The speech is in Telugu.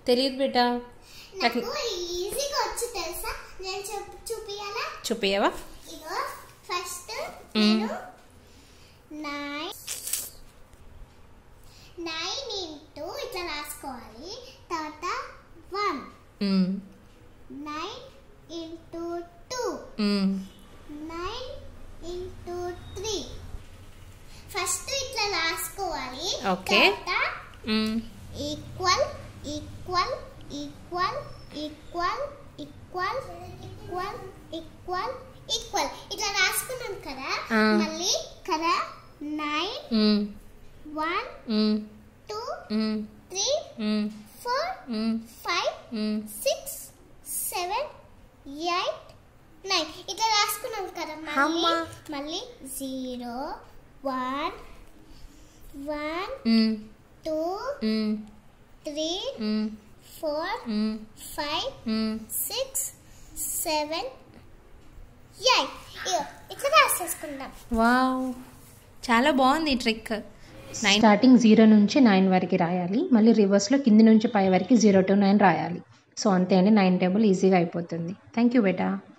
తెలియదు బేటా నాకు నాకు ఈజీగా వచ్చి తెలుసా నేను చెప్పు చూపియాలా చూపించవా ఇగో ఫస్ట్ మ్మ్. నేను నైన్ నైన్ ఇంటూ ఇట్లా రాసుకోవాలి తర్వాత one hmm. Nine into two hmm. Nine into three first ఇట్లా రాసుకోవాలి Okay. తర్వాత hmm. Equal equal equal equal equal equal equal equal ఇట్లా రాసుకున్నాం కదా ఆ. మళ్ళీ కదా nine hmm. One hmm. Two hmm. Three hmm. Four hmm. Five hmm. Six seven eight nine ఇట్లా రాసుకున్నాం కదా మళ్ళీ అమ్మా. మళ్ళీ zero one one hmm. Two hmm. Three hmm. Four hmm. Five hmm. Six seven eight ఇగో ఇట్లా రాసేసుకుందాం వావ్ చాలా బాగుంది ఈ ట్రిక్ నైన్ స్టార్టింగ్ జీరో నుంచి నైన్ వరకు రాయాలి మళ్ళీ రివర్స్లో కింది నుంచి పై వరకు జీరో టు నైన్ రాయాలి సో అంతే అండి నైన్ టేబుల్ ఈజీగా అయిపోతుంది థ్యాంక్ యూ బేటా